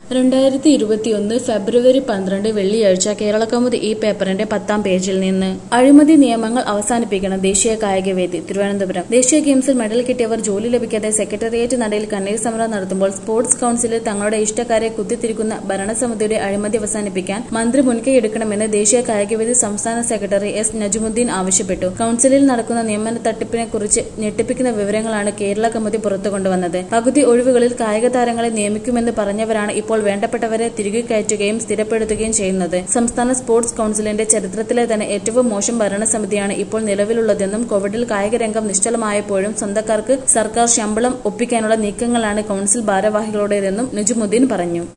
രണ്ടായിരത്തി ഇരുപത്തിയൊന്ന് ഫെബ്രുവരി പന്ത്രണ്ട് വെള്ളിയാഴ്ച കേരളകൗമുദി ഈ പേപ്പറിന്റെ പത്താം പേജിൽ നിന്ന് അഴിമതി നിയമങ്ങൾ അവസാനിപ്പിക്കണം ദേശീയ കായികവേദി തിരുവനന്തപുരം ദേശീയ ഗെയിംസിൽ മെഡൽ കിട്ടിയവർ ജോലി ലഭിക്കാതെ സെക്രട്ടേറിയറ്റ് നടയിൽ കണ്ണീർ സമരം നടത്തുമ്പോൾ സ്പോർട്സ് കൌൺസിലിൽ തങ്ങളുടെ ഇഷ്ടക്കാരെ കുത്തിത്തിരിക്കുന്ന ഭരണസമിതിയുടെ അഴിമതി അവസാനിപ്പിക്കാൻ മന്ത്രി മുൻകൈയെടുക്കണമെന്ന് ദേശീയ കായികവേദി സംസ്ഥാന സെക്രട്ടറി എസ് നജുമുദ്ദീൻ ആവശ്യപ്പെട്ടു കൌൺസിലിൽ നടക്കുന്ന നിയമന തട്ടിപ്പിനെക്കുറിച്ച് ഞെട്ടിപ്പിക്കുന്ന വിവരങ്ങളാണ് കേരള കമ്മിറ്റി പുറത്തുകൊണ്ടുവന്നത് പകുതി ഒഴിവുകളിൽ കായിക താരങ്ങളെ നിയമിക്കുമെന്ന് പറഞ്ഞവരാണ് ഇപ്പോൾ വേണ്ടപ്പെട്ടവരെ തിരികെ കയറ്റുകയും സ്ഥിരപ്പെടുത്തുകയും ചെയ്യുന്നത് സംസ്ഥാന സ്പോർട്സ് കൌൺസിലിന്റെ ചരിത്രത്തിലെ തന്നെ ഏറ്റവും മോശം ഭരണസമിതിയാണ് ഇപ്പോൾ നിലവിലുള്ളതെന്നും കോവിഡിൽ കായിക രംഗം നിശ്ചലമായപ്പോഴും സ്വന്തക്കാർക്ക് സർക്കാർ ശമ്പളം ഒപ്പിക്കാനുള്ള നീക്കങ്ങളാണ് കൌൺസിൽ ഭാരവാഹികളുടേതെന്നും നജുമുദ്ദീൻ പറഞ്ഞു